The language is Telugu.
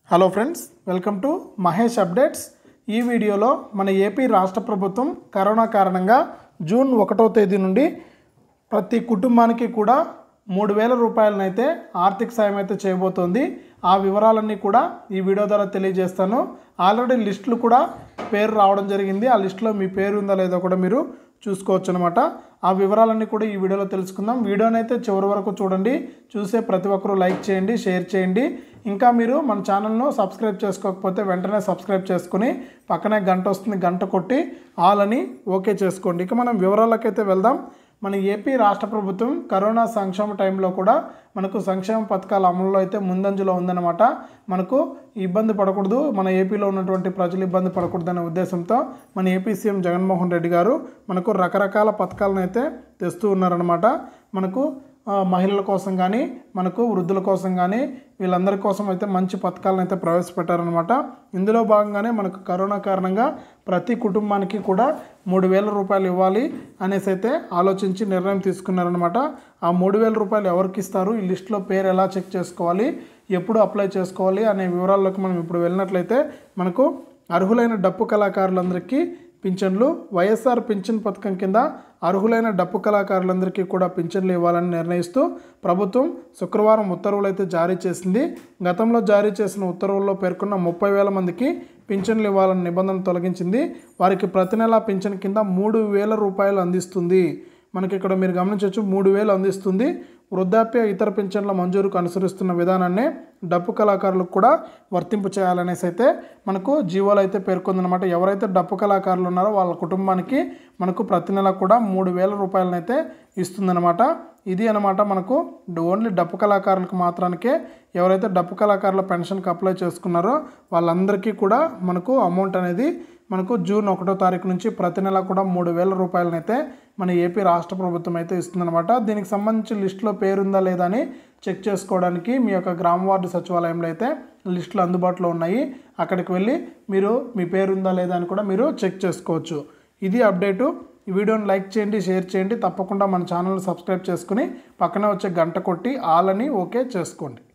hello friends welcome to Mahesh updates ఈ వీడియోలో మన ఏపీ రాష్ట్ర ప్రభుత్వం కరోనా కారణంగా జూన్ ఒకటో తేదీ నుండి ప్రతి కుటుంబానికి కూడా మూడు వేల రూపాయలనైతే ఆర్థిక సాయం అయితే చేయబోతోంది ఆ వివరాలన్నీ కూడా ఈ వీడియో ద్వారా తెలియజేస్తాను ఆల్రెడీ లిస్టులు కూడా పేరు రావడం జరిగింది ఆ లిస్టులో మీ పేరు ఉందా లేదో కూడా మీరు చూసుకోవచ్చు అనమాట ఆ వివరాలన్నీ కూడా ఈ వీడియోలో తెలుసుకుందాం వీడియోని అయితే చివరి వరకు చూడండి చూసే ప్రతి ఒక్కరూ లైక్ చేయండి షేర్ చేయండి ఇంకా మీరు మన ఛానల్ను సబ్స్క్రైబ్ చేసుకోకపోతే వెంటనే సబ్స్క్రైబ్ చేసుకుని పక్కనే గంట వస్తుంది గంట కొట్టి ఆల్ అని ఓకే చేసుకోండి ఇక మనం వివరాలకైతే వెళ్దాం మన ఏపీ రాష్ట్ర ప్రభుత్వం కరోనా సంక్షేమ టైంలో కూడా మనకు సంక్షేమ పథకాల అమలులో అయితే ముందంజలో ఉందన్నమాట మనకు ఇబ్బంది పడకూడదు మన ఏపీలో ఉన్నటువంటి ప్రజలు ఇబ్బంది పడకూడదనే ఉద్దేశంతో మన ఏపీ సీఎం జగన్మోహన్ రెడ్డి గారు మనకు రకరకాల పథకాలను అయితే తెస్తూ ఉన్నారనమాట మనకు ఆ, మహిళల కోసం కానీ మనకు వృద్ధుల కోసం కానీ వీళ్ళందరి కోసం అయితే మంచి పథకాలను అయితే ప్రవేశపెట్టారనమాట ఇందులో భాగంగానే మనకు కరోనా కారణంగా ప్రతి కుటుంబానికి కూడా మూడు వేల రూపాయలు ఇవ్వాలి అనేసి అయితే ఆలోచించి నిర్ణయం తీసుకున్నారనమాట ఆ మూడు వేల రూపాయలు ఎవరికి ఇస్తారు ఈ లిస్ట్లో పేరు ఎలా చెక్ చేసుకోవాలి ఎప్పుడు అప్లై చేసుకోవాలి అనే వివరాల్లోకి మనం ఇప్పుడు వెళ్ళినట్లయితే మనకు అర్హులైన డప్పు కళాకారులందరికీ పింఛన్లు వైఎస్ఆర్ పింఛన్ పథకం కింద అర్హులైన డప్పు కళాకారులందరికీ కూడా పింఛన్లు ఇవ్వాలని నిర్ణయిస్తూ ప్రభుత్వం శుక్రవారం ఉత్తర్వులు అయితే జారీ చేసింది గతంలో జారీ చేసిన ఉత్తర్వుల్లో పేర్కొన్న ముప్పై వేల మందికి పింఛన్లు ఇవ్వాలని నిబంధన తొలగించింది వారికి ప్రతి నెలా పింఛన్ కింద మూడు వేల రూపాయలు అందిస్తుంది మనకి ఇక్కడ మీరు గమనించవచ్చు మూడు వేలు అందిస్తుంది వృద్ధాప్య ఇతర పింఛన్ల మంజూరుకు అనుసరిస్తున్న విధానాన్ని డప్పు కళాకారులకు కూడా వర్తింపు చేయాలనేసి అయితే మనకు జీవోలు అయితే పేర్కొందనమాట ఎవరైతే డప్పు కళాకారులు ఉన్నారో వాళ్ళ కుటుంబానికి మనకు ప్రతి నెల కూడా మూడు వేల రూపాయలనైతే ఇస్తుందన్నమాట ఇది అనమాట మనకు ఓన్లీ డప్పు కళాకారులకు మాత్రానికే ఎవరైతే డప్పు కళాకారుల పెన్షన్కి అప్లై చేసుకున్నారో వాళ్ళందరికీ కూడా మనకు అమౌంట్ అనేది మనకు జూన్ ఒకటో తారీఖు నుంచి ప్రతి నెల కూడా మూడు వేల రూపాయలనైతే మన ఏపీ రాష్ట్ర ప్రభుత్వం అయితే ఇస్తుందన్నమాట దీనికి సంబంధించి లిస్టులో పేరుందా లేదా అని చెక్ చేసుకోవడానికి మీ యొక్క గ్రామ వార్డు సచివాలయంలో అయితే లిస్టులు అందుబాటులో ఉన్నాయి అక్కడికి వెళ్ళి మీరు మీ పేరుందా లేదా అని కూడా మీరు చెక్ చేసుకోవచ్చు ఇది అప్డేటు ఈ వీడియోని లైక్ చేయండి షేర్ చేయండి తప్పకుండా మన ఛానల్ని సబ్స్క్రైబ్ చేసుకుని పక్కనే వచ్చే గంట కొట్టి ఆల్ అని ఓకే చేసుకోండి